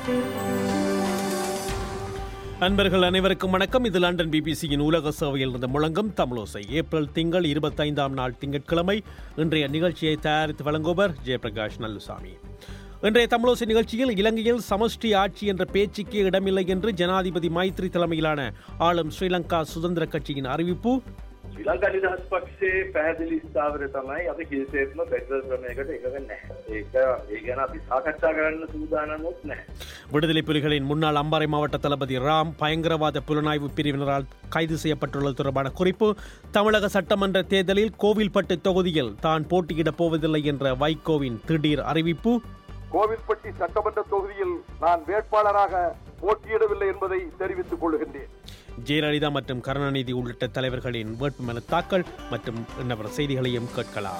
அன்பர்கள் அனைவருக்கும் வணக்கம் இது லண்டன் பிபிசியின் உலக சேவையில் இருந்து முழங்கும் தமிழோசை ஏப்ரல் திங்கள் இருபத்தைந்தாம் நாள் திங்கட்கிழமை இன்றைய நிகழ்ச்சியை தயாரித்து வழங்குவர் ஜெயபிரகாஷ் நல்லுசாமி இன்றைய தமிழோசை நிகழ்ச்சியில் இலங்கையில் சமஷ்டி ஆட்சி என்ற பேச்சுக்கே இடமில்லை என்று ஜனாதிபதி மைத்ரி தலைமையிலான ஆளும் ஸ்ரீலங்கா சுதந்திர கட்சியின் அறிவிப்பு ශ්‍රී ලංකා නිදහස් පක්ෂයේ පැහැදිලි ස්ථාවර තමයි අපි කිසිසේත්ම ෆෙඩරල් ක්‍රමයකට එකක නැහැ. ඒක ඒ ගැන අපි සාකච්ඡා කරන්න සූදානමුත් නැහැ. விடுதலை புலிகளின் முன்னாள் அம்பாறை மாவட்ட தளபதி ராம் பயங்கரவாத புலனாய்வு பிரிவினரால் கைது செய்யப்பட்டுள்ளது தொடர்பான குறிப்பு தமிழக சட்டமன்ற தேர்தலில் கோவில்பட்டு தொகுதியில் தான் போட்டியிடப் போவதில்லை என்ற வைகோவின் திடீர் அறிவிப்பு கோவில்பட்டி சட்டமன்ற தொகுதியில் நான் வேட்பாளராக போட்டியிடவில்லை என்பதை தெரிவித்துக் கொள்கின்றேன் ஜெயலலிதா மற்றும் கருணாநிதி உள்ளிட்ட தலைவர்களின் வேட்புமனு தாக்கல் மற்றும் இன்னவர் செய்திகளையும் கேட்கலாம்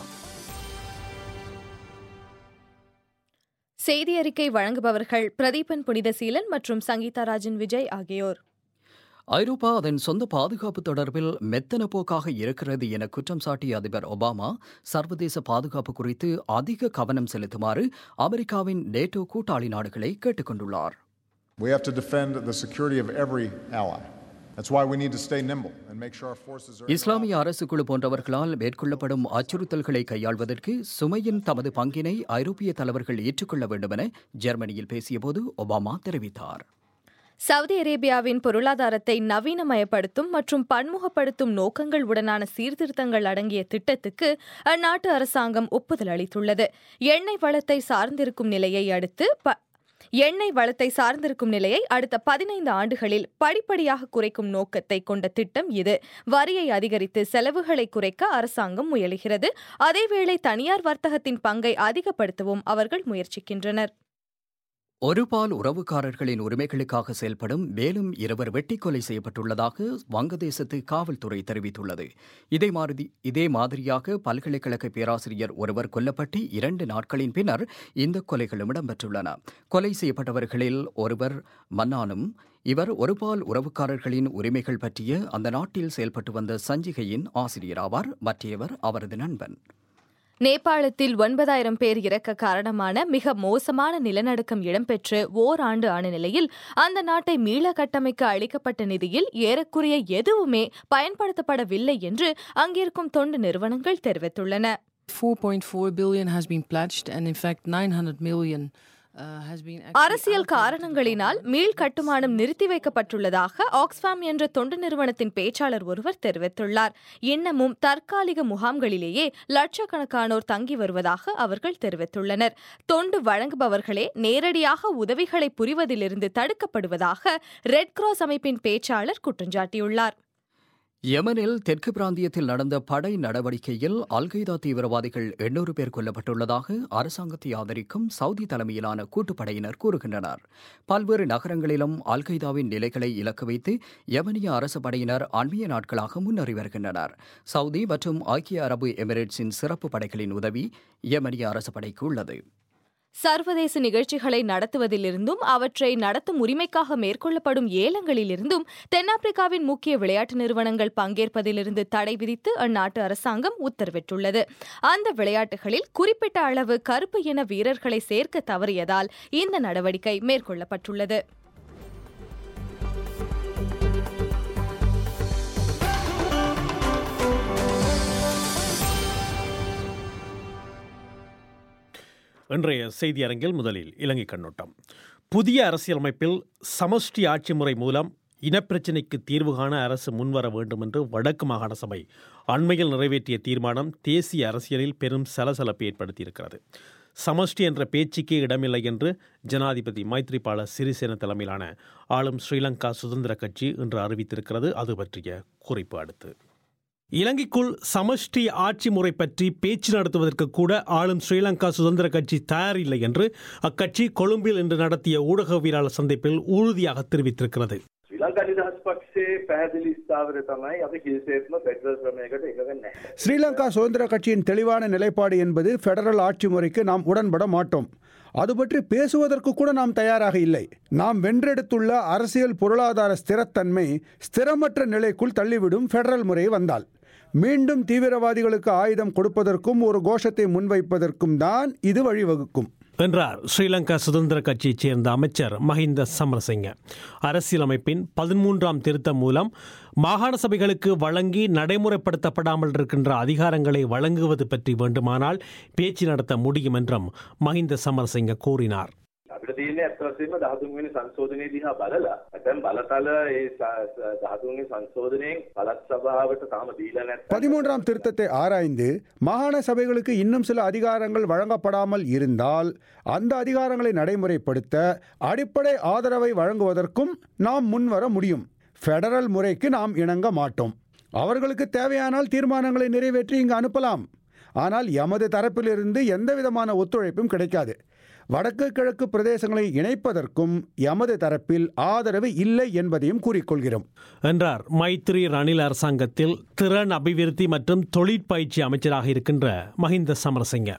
செய்தி அறிக்கை வழங்குபவர்கள் பிரதீபன் புனிதசீலன் மற்றும் சங்கீதா ராஜன் விஜய் ஆகியோர் ஐரோப்பா அதன் சொந்த பாதுகாப்பு தொடர்பில் மெத்தன போக்காக இருக்கிறது என குற்றம் சாட்டிய அதிபர் ஒபாமா சர்வதேச பாதுகாப்பு குறித்து அதிக கவனம் செலுத்துமாறு அமெரிக்காவின் நேட்டோ கூட்டாளி நாடுகளை கேட்டுக் கொண்டுள்ளார் We have to defend the security of every ally. That's why we need to stay nimble and make sure our forces are. இஸ்லாமிய அரசு குழு போன்றவர்களால் மேற்கொள்ளப்படும் அச்சுறுத்தல்களை கையாள்வதற்கு சுமையின் தமது பங்கினை ஐரோப்பிய தலைவர்கள் ஏற்றுக்கொள்ள வேண்டும் என ஜெர்மனியில் பேசியபோது ஒபாமா தெரிவித்தார் சவுதி அரேபியாவின் பொருளாதாரத்தை நவீனமயப்படுத்தும் மற்றும் பன்முகப்படுத்தும் நோக்கங்கள் உடனான சீர்திருத்தங்கள் அடங்கிய திட்டத்துக்கு அந்நாட்டு அரசாங்கம் ஒப்புதல் அளித்துள்ளது எண்ணெய் வளத்தை சார்ந்திருக்கும் நிலையை அடுத்து ப- எண்ணெய் வளத்தை சார்ந்திருக்கும் நிலையை அடுத்த பதினைந்து ஆண்டுகளில் படிப்படியாக குறைக்கும் நோக்கத்தை கொண்ட திட்டம் இது வரியை அதிகரித்து செலவுகளை குறைக்க அரசாங்கம் முயலுகிறது அதேவேளை தனியார் வர்த்தகத்தின் பங்கை அதிகப்படுத்தவும் அவர்கள் முயற்சிக்கின்றனர் ஒருபால் உறவுக்காரர்களின் உரிமைகளுக்காக செயல்படும் மேலும் இருவர் வெட்டிக் கொலை செய்யப்பட்டுள்ளதாக வங்கதேசத்து காவல்துறை தெரிவித்துள்ளது இதே மாதிரி இதே மாதிரியாக பல்கலைக்கழக பேராசிரியர் ஒருவர் கொல்லப்பட்டு இரண்டு நாட்களின் பின்னர் இந்த கொலைகளும் இடம்பெற்றுள்ளன கொலை செய்யப்பட்டவர்களில் ஒருவர் மன்னானும் இவர் ஒருபால் உறவுக்காரர்களின் உரிமைகள் பற்றிய அந்த நாட்டில் செயல்பட்டு வந்த சஞ்சிகையின் ஆசிரியராவார் மற்றையவர் அவரது நண்பன் நேபாளத்தில் ஒன்பதாயிரம் பேர் இறக்க காரணமான மிக மோசமான நிலநடுக்கம் இடம்பெற்று ஓராண்டு ஆன நிலையில் அந்த நாட்டை மீள கட்டமைக்க அளிக்கப்பட்ட நிதியில் ஏறக்குறைய எதுவுமே பயன்படுத்தப்படவில்லை என்று அங்கிருக்கும் தொண்டு நிறுவனங்கள் தெரிவித்துள்ளன 4.4 billion has been pledged, and in fact, 900 million uh, has been. actually அரசியல் allocated to the காரணங்களினால் மீள் கட்டுமானம் நிறுத்தி வைக்கப்பட்டுள்ளதாக ஆக்ஸ்ஃபாம் என்ற தொண்டு நிறுவனத்தின் பேச்சாளர் ஒருவர் தெரிவித்துள்ளார் இன்னமும் தற்காலிக முகாம்களிலேயே லட்சக்கணக்கானோர் தங்கி வருவதாக அவர்கள் தெரிவித்துள்ளனர் தொண்டு வழங்குபவர்களே நேரடியாக உதவிகளை புரிவதிலிருந்து தடுக்கப்படுவதாக ரெட் கிராஸ் அமைப்பின் பேச்சாளர் குற்றஞ்சாட்டியுள்ளார் யெமனில் தெற்கு பிராந்தியத்தில் நடந்த படை நடவடிக்கையில் அல்கைதா தீவிரவாதிகள் எண்ணூறு பேர் கொல்லப்பட்டுள்ளதாக அரசாங்கத்தை ஆதரிக்கும் சவுதி தலைமையிலான கூட்டுப்படையினர் கூறுகின்றனர் பல்வேறு நகரங்களிலும் அல்கைதாவின் நிலைகளை இலக்கு வைத்து யெமனிய அரசு படையினர் அண்மைய நாட்களாக முன்னேறி வருகின்றனர் சவுதி மற்றும் ஐக்கிய அரபு எமிரேட்ஸின் சிறப்பு படைகளின் உதவி யெமனிய அரசு படைக்கு உள்ளது சர்வதேச நிகழ்ச்சிகளை நடத்துவதிலிருந்தும் அவற்றை நடத்தும் உரிமைக்காக மேற்கொள்ளப்படும் ஏலங்களிலிருந்தும் தென்னாப்பிரிக்காவின் முக்கிய விளையாட்டு நிறுவனங்கள் பங்கேற்பதிலிருந்து தடை விதித்து அந்நாட்டு அரசாங்கம் உத்தரவிட்டுள்ளது அந்த விளையாட்டுகளில் குறிப்பிட்ட அளவு கருப்பு இன வீரர்களை சேர்க்க தவறியதால் இந்த நடவடிக்கை மேற்கொள்ளப்பட்டுள்ளது இன்றைய செய்தி அரங்கில் முதலில் இலங்கை கண்ணோட்டம் புதிய அரசியலமைப்பில் சமஷ்டி ஆட்சி முறை மூலம் இனப்பிரச்சினைக்கு தீர்வு காண அரசு முன்வர வேண்டும் என்று வடக்கு மாகாண சபை அண்மையில் நிறைவேற்றிய தீர்மானம் தேசிய அரசியலில் பெரும் சலசலப்பை ஏற்படுத்தியிருக்கிறது சமஷ்டி என்ற பேச்சுக்கே இடமில்லை என்று ஜனாதிபதி மைத்ரிபால சிறிசேன தலைமையிலான ஆளும் ஸ்ரீலங்கா சுதந்திர கட்சி இன்று அறிவித்திருக்கிறது அது பற்றிய குறிப்பு அடுத்து இலங்கைக்குள் சமஷ்டி ஆட்சி முறை பற்றி பேச்சு நடத்துவதற்கு கூட ஆளும் ஸ்ரீலங்கா சுதந்திர கட்சி தயாரில்லை என்று அக்கட்சி கொழும்பில் இன்று நடத்திய ஊடகவியலாளர் சந்திப்பில் உறுதியாக தெரிவித்திருக்கிறது ශ්‍රී ලංකා නිදහස් පක්ෂයේ පැහැදිලි ස්ථාවර තමයි අපි කිසිසේත්ම ෆෙඩරල් ක්‍රමයකට එකක නැහැ. ஸ்ரீலங்கா சுதந்திர கட்சியின் தெளிவான நிலைப்பாடு என்பது ஃபெடரல் ஆட்சி முறைக்கு நாம் உடன்பட மாட்டோம் அது பற்றி பேசுவதற்கு கூட நாம் தயாராக இல்லை நாம் வென்றெடுத்துள்ள அரசியல் பொருளாதார ஸ்திரத்தன்மை ஸ்திரமற்ற நிலைக்குள் தள்ளிவிடும் ஃபெடரல் முறை வந்தால் மீண்டும் தீவிரவாதிகளுக்கு ஆயுதம் கொடுப்பதற்கும் ஒரு கோஷத்தை முன்வைப்பதற்கும் தான் இது வழிவகுக்கும் என்றார் ஸ்ரீலங்கா சுதந்திர கட்சியைச் சேர்ந்த அமைச்சர் மஹிந்த சமரசிங்க அரசியலமைப்பின் பதிமூன்றாம் திருத்தம் மூலம் மாகாண சபைகளுக்கு வழங்கி நடைமுறைப்படுத்தப்படாமல் இருக்கின்ற அதிகாரங்களை வழங்குவது பற்றி வேண்டுமானால் பேச்சு நடத்த முடியும் என்றும் மஹிந்த சமரசிங்க கூறினார் අපිට තියෙන්නේ ඇත්ත වශයෙන්ම 13 වෙනි සංශෝධනයේ දිහා බලලා නැත්නම් බලතල ඒ 13 වෙනි සංශෝධනයෙන් පළාත් සභාවට තාම දීලා නැත්නම් பதிமூன்றாம் திருத்தத்தை ஆராய்ந்து மாகாண சபைகளுக்கு இன்னும் சில அதிகாரங்கள் வழங்கப்படாமல் இருந்தால் அந்த அதிகாரங்களை நடைமுறைப்படுத்த அடிப்படை ஆதரவை வழங்குவதற்கும் நாம் முன்வர முடியும் ஃபெடரல் முறைக்கு நாம் இணங்க மாட்டோம் அவர்களுக்கு தேவையானால் தீர்மானங்களை நிறைவேற்றி இங்கு அனுப்பலாம் ஆனால் எமது தரப்பிலிருந்து எந்த விதமான ஒத்துழைப்பும் கிடைக்காது வடக்கு கிழக்கு பிரதேசங்களை இணைப்பதற்கும் எமது தரப்பில் ஆதரவு இல்லை என்பதையும் கூறிக்கொள்கிறோம் என்றார் மைத்ரி ரணில் அரசாங்கத்தில் திறன் அபிவிருத்தி மற்றும் தொழிற்பயிற்சி அமைச்சராக இருக்கின்ற மஹிந்த சமரசிங்க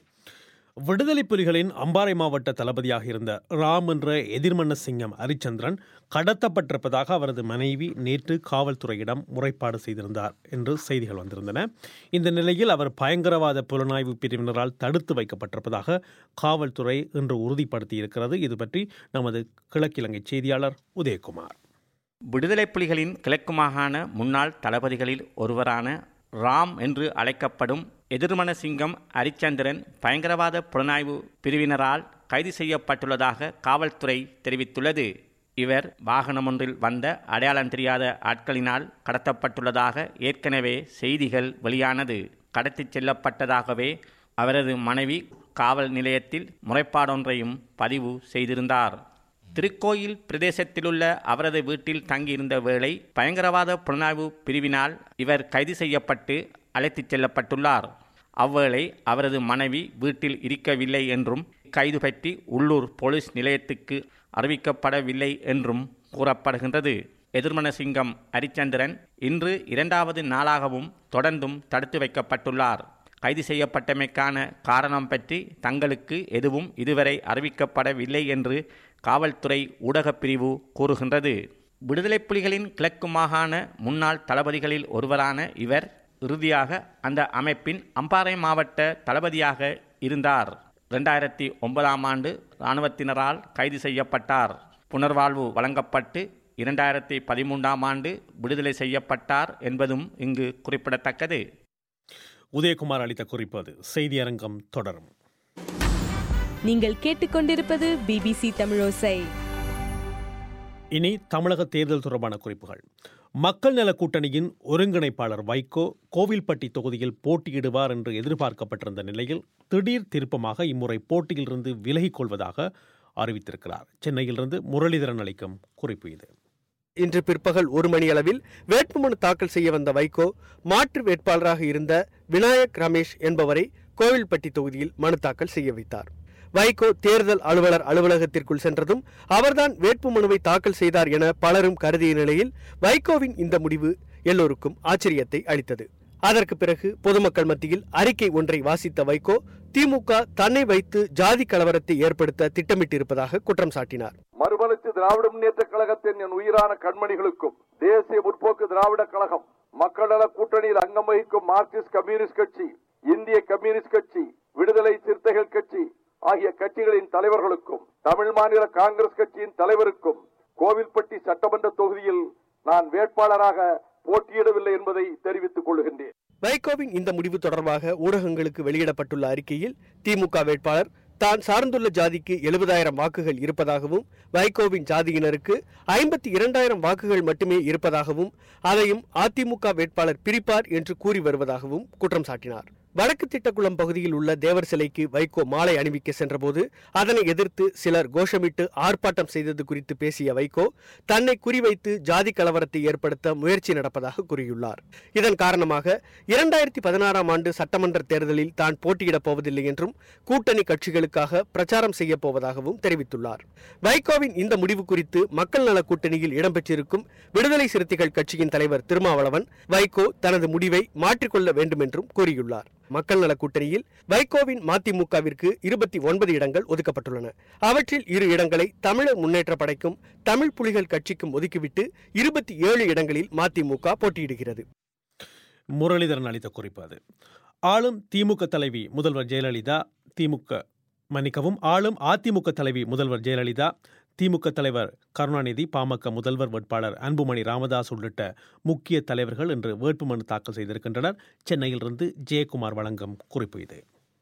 விடுதலை புலிகளின் அம்பாறை மாவட்ட தளபதியாக இருந்த ராம் என்ற எதிர்மன்ன சிங்கம் ஹரிச்சந்திரன் கடத்தப்பட்டிருப்பதாக அவரது மனைவி நேற்று காவல்துறையிடம் முறைப்பாடு செய்திருந்தார் என்று செய்திகள் வந்திருந்தன இந்த நிலையில் அவர் பயங்கரவாத புலனாய்வு பிரிவினரால் தடுத்து வைக்கப்பட்டிருப்பதாக காவல்துறை இன்று உறுதிப்படுத்தியிருக்கிறது இது பற்றி நமது கிழக்கிழங்கை செய்தியாளர் உதயகுமார் விடுதலை புலிகளின் கிழக்கு மாகாண முன்னாள் தளபதிகளில் ஒருவரான ராம் என்று அழைக்கப்படும் எதிர்மன சிங்கம் ஹரிச்சந்திரன் பயங்கரவாத புலனாய்வு பிரிவினரால் கைது செய்யப்பட்டுள்ளதாக காவல்துறை தெரிவித்துள்ளது இவர் வாகனம் ஒன்றில் வந்த அடையாளம் தெரியாத ஆட்களினால் கடத்தப்பட்டுள்ளதாக ஏற்கனவே செய்திகள் வெளியானது கடத்திச் செல்லப்பட்டதாகவே அவரது மனைவி காவல் நிலையத்தில் முறைப்பாடொன்றையும் பதிவு செய்திருந்தார் திருக்கோயில் பிரதேசத்திலுள்ள அவரது வீட்டில் தங்கியிருந்த வேளை பயங்கரவாத புலனாய்வு பிரிவினால் இவர் கைது செய்யப்பட்டு அழைத்துச் செல்லப்பட்டுள்ளார் அவ்வேளை அவரது மனைவி வீட்டில் இருக்கவில்லை என்றும் கைது பற்றி உள்ளூர் போலீஸ் நிலையத்துக்கு அறிவிக்கப்படவில்லை என்றும் கூறப்படுகின்றது எதிர்மன சிங்கம் ஹரிச்சந்திரன் இன்று இரண்டாவது நாளாகவும் தொடர்ந்தும் தடுத்து வைக்கப்பட்டுள்ளார் கைது செய்யப்பட்டமைக்கான காரணம் பற்றி தங்களுக்கு எதுவும் இதுவரை அறிவிக்கப்படவில்லை என்று காவல்துறை ஊடகப் பிரிவு கூறுகின்றது விடுதலை புலிகளின் கிழக்கு மாகாண முன்னாள் தளபதிகளில் ஒருவரான இவர் இறுதியாக அந்த அமைப்பின் அம்பாறை மாவட்ட தளபதியாக இருந்தார் ரெண்டாயிரத்தி ஒன்பதாம் ஆண்டு இராணுவத்தினரால் கைது செய்யப்பட்டார் புனர்வாழ்வு வழங்கப்பட்டு இரண்டாயிரத்தி பதிமூன்றாம் ஆண்டு விடுதலை செய்யப்பட்டார் என்பதும் இங்கு குறிப்பிடத்தக்கது உதயகுமார் அளித்த குறிப்பது செய்தியரங்கம் தொடரும் நீங்கள் கேட்டுக்கொண்டிருப்பது பிபிசி தமிழோசை இனி தமிழக தேர்தல் தொடர்பான குறிப்புகள் மக்கள் நல கூட்டணியின் ஒருங்கிணைப்பாளர் வைகோ கோவில்பட்டி தொகுதியில் போட்டியிடுவார் என்று எதிர்பார்க்கப்பட்டிருந்த நிலையில் திடீர் திருப்பமாக இம்முறை போட்டியிலிருந்து விலகிக் கொள்வதாக அறிவித்திருக்கிறார் சென்னையிலிருந்து முரளிதரன் அளிக்கும் குறிப்பு இது இன்று பிற்பகல் ஒரு மணியளவில் வேட்புமனு தாக்கல் செய்ய வந்த வைகோ மாற்று வேட்பாளராக இருந்த விநாயக் ரமேஷ் என்பவரை கோவில்பட்டி தொகுதியில் மனு தாக்கல் செய்ய வைத்தார் வைகோ தேர்தல் அலுவலர் அலுவலகத்திற்குள் சென்றதும் அவர்தான் வேட்புமனுவை தாக்கல் செய்தார் என பலரும் கருதிய நிலையில் வைகோவின் இந்த முடிவு எல்லோருக்கும் ஆச்சரியத்தை அளித்தது அதற்கு பிறகு பொதுமக்கள் மத்தியில் அறிக்கை ஒன்றை வாசித்த வைகோ திமுக தன்னை வைத்து ஜாதி கலவரத்தை ஏற்படுத்த திட்டமிட்டிருப்பதாக குற்றம் சாட்டினார் மறுமலர்ச்சி திராவிட முன்னேற்ற கழகத்தின் என் உயிரான கண்மணிகளுக்கும் தேசிய முற்போக்கு திராவிட கழகம் மக்கள் நல கூட்டணியில் அங்கம் வகிக்கும் மார்க்சிஸ்ட் கம்யூனிஸ்ட் கட்சி இந்திய கம்யூனிஸ்ட் கட்சி விடுதலை சிறுத்தைகள் கட்சி ஆகிய கட்சிகளின் தலைவர்களுக்கும் தமிழ் மாநில காங்கிரஸ் கட்சியின் தலைவருக்கும் கோவில்பட்டி சட்டமன்ற தொகுதியில் நான் வேட்பாளராக போட்டியிடவில்லை என்பதை தெரிவித்துக் கொள்கின்றேன் வைகோவின் இந்த முடிவு தொடர்பாக ஊடகங்களுக்கு வெளியிடப்பட்டுள்ள அறிக்கையில் திமுக வேட்பாளர் தான் சார்ந்துள்ள ஜாதிக்கு எழுபதாயிரம் வாக்குகள் இருப்பதாகவும் வைகோவின் ஜாதியினருக்கு ஐம்பத்தி இரண்டாயிரம் வாக்குகள் மட்டுமே இருப்பதாகவும் அதையும் அதிமுக வேட்பாளர் பிரிப்பார் என்று கூறி வருவதாகவும் குற்றம் சாட்டினார் வடக்கு திட்டக்குளம் பகுதியில் உள்ள தேவர் சிலைக்கு வைகோ மாலை அணிவிக்க சென்றபோது அதனை எதிர்த்து சிலர் கோஷமிட்டு ஆர்ப்பாட்டம் செய்தது குறித்து பேசிய வைகோ தன்னை குறிவைத்து ஜாதி கலவரத்தை ஏற்படுத்த முயற்சி நடப்பதாக கூறியுள்ளார் இதன் காரணமாக இரண்டாயிரத்தி பதினாறாம் ஆண்டு சட்டமன்ற தேர்தலில் தான் போட்டியிடப் போவதில்லை என்றும் கூட்டணி கட்சிகளுக்காக பிரச்சாரம் செய்யப் போவதாகவும் தெரிவித்துள்ளார் வைகோவின் இந்த முடிவு குறித்து மக்கள் நல கூட்டணியில் இடம்பெற்றிருக்கும் விடுதலை சிறுத்தைகள் கட்சியின் தலைவர் திருமாவளவன் வைகோ தனது முடிவை மாற்றிக்கொள்ள வேண்டும் என்றும் கூறியுள்ளார் மக்கள் நல கூட்டணியில் வைகோவின் மதிமுகவிற்கு இருபத்தி ஒன்பது இடங்கள் ஒதுக்கப்பட்டுள்ளன அவற்றில் இரு இடங்களை தமிழர் முன்னேற்ற படைக்கும் தமிழ் புலிகள் கட்சிக்கும் ஒதுக்கிவிட்டு இருபத்தி ஏழு இடங்களில் மதிமுக போட்டியிடுகிறது முரளிதரன் அளித்த குறிப்பு அது ஆளும் திமுக தலைவி முதல்வர் ஜெயலலிதா திமுக மன்னிக்கவும் ஆளும் அதிமுக தலைவி முதல்வர் ஜெயலலிதா திமுக தலைவர் கருணாநிதி பாமக முதல்வர் வேட்பாளர் அன்புமணி ராமதாஸ் உள்ளிட்ட முக்கிய தலைவர்கள் இன்று வேட்புமனு தாக்கல் செய்திருக்கின்றனர் சென்னையிலிருந்து ஜெயக்குமார் வழங்கும் குறிப்பு இது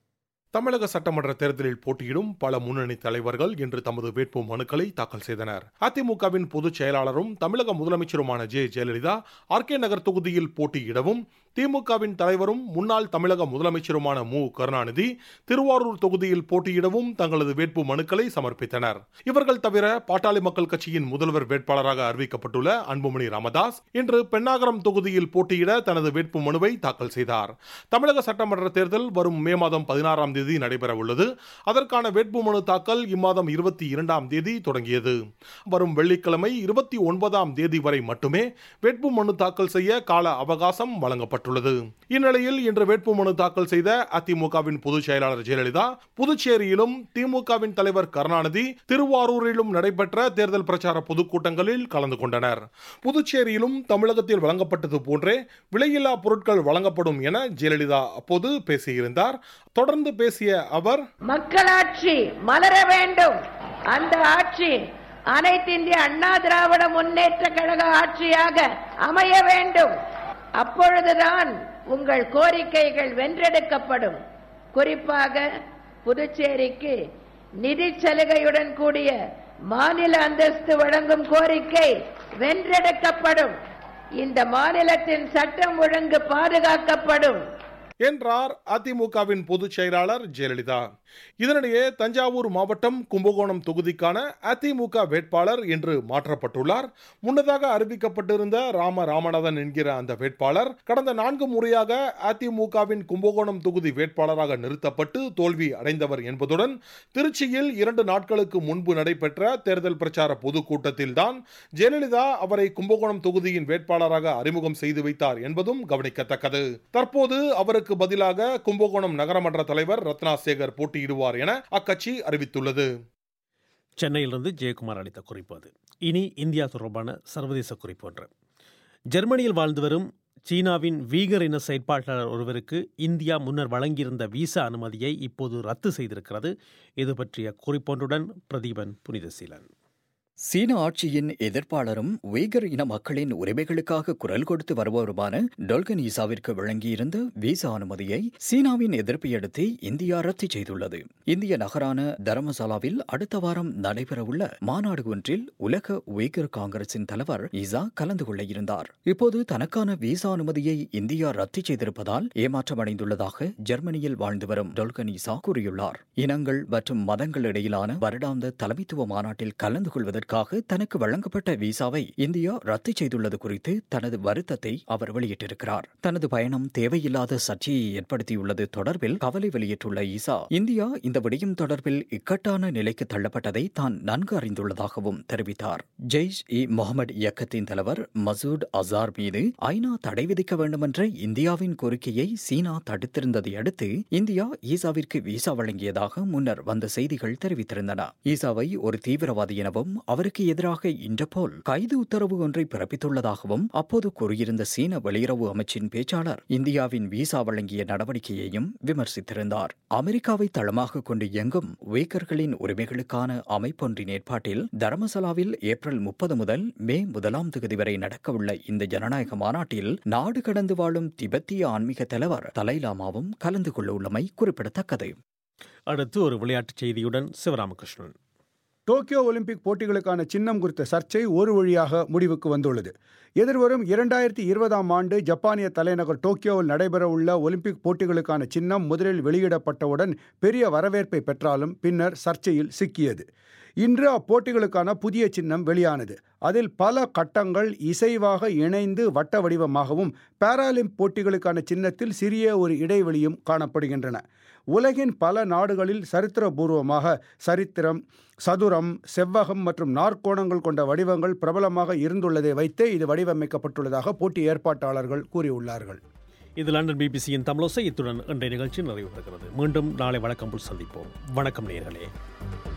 தமிழக சட்டமன்ற தேர்தலில் போட்டியிடும் பல முன்னணி தலைவர்கள் இன்று தமது வேட்பு மனுக்களை தாக்கல் செய்தனர் அதிமுகவின் பொதுச் செயலாளரும் தமிழக முதலமைச்சருமான ஜெ ஜெயலலிதா ஆர்கே நகர் தொகுதியில் போட்டியிடவும் திமுகவின் தலைவரும் முன்னாள் தமிழக முதலமைச்சருமான மு கருணாநிதி திருவாரூர் தொகுதியில் போட்டியிடவும் தங்களது வேட்பு மனுக்களை சமர்ப்பித்தனர் இவர்கள் தவிர பாட்டாளி மக்கள் கட்சியின் முதல்வர் வேட்பாளராக அறிவிக்கப்பட்டுள்ள அன்புமணி ராமதாஸ் இன்று பெண்ணாகரம் தொகுதியில் போட்டியிட தனது வேட்பு மனுவை தாக்கல் செய்தார் தமிழக சட்டமன்ற தேர்தல் வரும் மே மாதம் பதினாறாம் தேதி நடைபெற உள்ளது அதற்கான வேட்புமனு தாக்கல் இம்மாதம் இருபத்தி இரண்டாம் தேதி தொடங்கியது வரும் வெள்ளிக்கிழமை இருபத்தி ஒன்பதாம் தேதி வரை மட்டுமே வேட்புமனு தாக்கல் செய்ய கால அவகாசம் வழங்கப்பட்டுள்ளது இந்நிலையில் இன்று வேட்புமனு தாக்கல் செய்த அதிமுகவின் பொதுச் செயலாளர் ஜெயலலிதா புதுச்சேரியிலும் திமுகவின் தலைவர் கருணாநிதி திருவாரூரிலும் நடைபெற்ற தேர்தல் பிரச்சார பொதுக்கூட்டங்களில் கலந்து கொண்டனர் புதுச்சேரியிலும் தமிழகத்தில் வழங்கப்பட்டது போன்றே விலையில்லா பொருட்கள் வழங்கப்படும் என ஜெயலலிதா அப்போது பேசியிருந்தார் தொடர்ந்து பேசிய அவர் மக்களாட்சி மலர வேண்டும் அந்த ஆட்சி அனைத்து இந்திய அண்ணா திராவிட முன்னேற்ற கழக ஆட்சியாக அமைய வேண்டும் அப்பொழுதுதான் உங்கள் கோரிக்கைகள் வென்றெடுக்கப்படும் குறிப்பாக புதுச்சேரிக்கு நிதி சலுகையுடன் கூடிய மாநில அந்தஸ்து வழங்கும் கோரிக்கை வென்றெடுக்கப்படும் இந்த மாநிலத்தின் சட்டம் ஒழுங்கு பாதுகாக்கப்படும் என்றார் அதிமுகவின் பொதுச் செயலாளர் ஜெயலலிதா இதனிடையே தஞ்சாவூர் மாவட்டம் கும்பகோணம் தொகுதிக்கான அதிமுக வேட்பாளர் இன்று மாற்றப்பட்டுள்ளார் முன்னதாக அறிவிக்கப்பட்டிருந்த ராம ராமநாதன் என்கிற அந்த வேட்பாளர் கடந்த நான்கு முறையாக அதிமுகவின் கும்பகோணம் தொகுதி வேட்பாளராக நிறுத்தப்பட்டு தோல்வி அடைந்தவர் என்பதுடன் திருச்சியில் இரண்டு நாட்களுக்கு முன்பு நடைபெற்ற தேர்தல் பிரச்சார பொதுக்கூட்டத்தில்தான் ஜெயலலிதா அவரை கும்பகோணம் தொகுதியின் வேட்பாளராக அறிமுகம் செய்து வைத்தார் என்பதும் கவனிக்கத்தக்கது தற்போது அவருக்கு பதிலாக கும்பகோணம் நகரமன்ற தலைவர் ரத்னா சேகர் போட்டியிடுவார் என அக்கட்சி அறிவித்துள்ளது சென்னையிலிருந்து ஜெயக்குமார் அளித்த குறிப்பு அது இனி இந்தியா தொடர்பான சர்வதேச குறிப்பு ஒன்று ஜெர்மனியில் வாழ்ந்து வரும் சீனாவின் வீகர் இன செயற்பாட்டாளர் ஒருவருக்கு இந்தியா முன்னர் வழங்கியிருந்த விசா அனுமதியை இப்போது ரத்து செய்திருக்கிறது இது பற்றிய குறிப்பொன்றுடன் பிரதீபன் புனிதசீலன் சீன ஆட்சியின் எதிர்ப்பாளரும் உய்கர் இன மக்களின் உரிமைகளுக்காக குரல் கொடுத்து வருபவருமான டொல்கன் ஈசாவிற்கு வழங்கியிருந்த விசா அனுமதியை சீனாவின் எதிர்ப்பை அடுத்து இந்தியா ரத்து செய்துள்ளது இந்திய நகரான தரமசாலாவில் அடுத்த வாரம் நடைபெறவுள்ள மாநாடு ஒன்றில் உலக உய்கர் காங்கிரசின் தலைவர் ஈசா கலந்து கொள்ள இருந்தார் இப்போது தனக்கான விசா அனுமதியை இந்தியா ரத்து செய்திருப்பதால் ஏமாற்றமடைந்துள்ளதாக ஜெர்மனியில் வாழ்ந்து வரும் டொல்கன் ஈசா கூறியுள்ளார் இனங்கள் மற்றும் மதங்கள் இடையிலான வருடாந்த தலைமைத்துவ மாநாட்டில் கலந்து கொள்வதற்காக தனக்கு வழங்கப்பட்ட விசாவை இந்தியா ரத்து செய்துள்ளது குறித்து தனது வருத்தத்தை அவர் வெளியிட்டிருக்கிறார் தனது பயணம் தேவையில்லாத சர்ச்சையை ஏற்படுத்தியுள்ளது தொடர்பில் கவலை வெளியிட்டுள்ள ஈசா இந்தியா இந்த விடயம் தொடர்பில் இக்கட்டான நிலைக்கு தள்ளப்பட்டதை தான் நன்கு அறிந்துள்ளதாகவும் தெரிவித்தார் ஜெய்ஷ் இ முகமது இயக்கத்தின் தலைவர் மசூட் அசார் மீது ஐநா தடை விதிக்க வேண்டுமென்ற இந்தியாவின் கோரிக்கையை சீனா தடுத்திருந்ததை அடுத்து இந்தியா ஈசாவிற்கு விசா வழங்கியதாக முன்னர் வந்த செய்திகள் தெரிவித்திருந்தன ஈசாவை ஒரு தீவிரவாதி எனவும் அவருக்கு எதிராக இன்டர்போல் கைது உத்தரவு ஒன்றை பிறப்பித்துள்ளதாகவும் அப்போது கூறியிருந்த சீன வெளியுறவு அமைச்சின் பேச்சாளர் இந்தியாவின் விசா வழங்கிய நடவடிக்கையையும் விமர்சித்திருந்தார் அமெரிக்காவை தளமாக கொண்டு இயங்கும் உய்கர்களின் உரிமைகளுக்கான அமைப்பொன்றின் ஏற்பாட்டில் தர்மசலாவில் ஏப்ரல் முப்பது முதல் மே முதலாம் தேதி வரை நடக்கவுள்ள இந்த ஜனநாயக மாநாட்டில் நாடு கடந்து வாழும் திபெத்திய ஆன்மீக தலைவர் தலைலாமாவும் கலந்து கொள்ள உள்ளமை குறிப்பிடத்தக்கது அடுத்து ஒரு விளையாட்டுச் செய்தியுடன் சிவராமகிருஷ்ணன் டோக்கியோ ஒலிம்பிக் போட்டிகளுக்கான சின்னம் குறித்த சர்ச்சை ஒரு வழியாக முடிவுக்கு வந்துள்ளது எதிர்வரும் இரண்டாயிரத்தி இருபதாம் ஆண்டு ஜப்பானிய தலைநகர் டோக்கியோவில் நடைபெறவுள்ள ஒலிம்பிக் போட்டிகளுக்கான சின்னம் முதலில் வெளியிடப்பட்டவுடன் பெரிய வரவேற்பை பெற்றாலும் பின்னர் சர்ச்சையில் சிக்கியது இன்று அப்போட்டிகளுக்கான புதிய சின்னம் வெளியானது அதில் பல கட்டங்கள் இசைவாக இணைந்து வட்ட வடிவமாகவும் பாராலிம்ப் போட்டிகளுக்கான சின்னத்தில் சிறிய ஒரு இடைவெளியும் காணப்படுகின்றன உலகின் பல நாடுகளில் சரித்திரபூர்வமாக சரித்திரம் சதுரம் செவ்வகம் மற்றும் நாற்கோணங்கள் கொண்ட வடிவங்கள் பிரபலமாக இருந்துள்ளதை வைத்தே இது வடிவமைக்கப்பட்டுள்ளதாக போட்டி ஏற்பாட்டாளர்கள் கூறியுள்ளார்கள் இது லண்டன் பிபிசியின் தமிழோசை இத்துடன் இன்றைய நிகழ்ச்சி நிறைவு பெறுகிறது மீண்டும் நாளை வழக்கம் போல் சந்திப்போம் வணக்கம் நேர்களே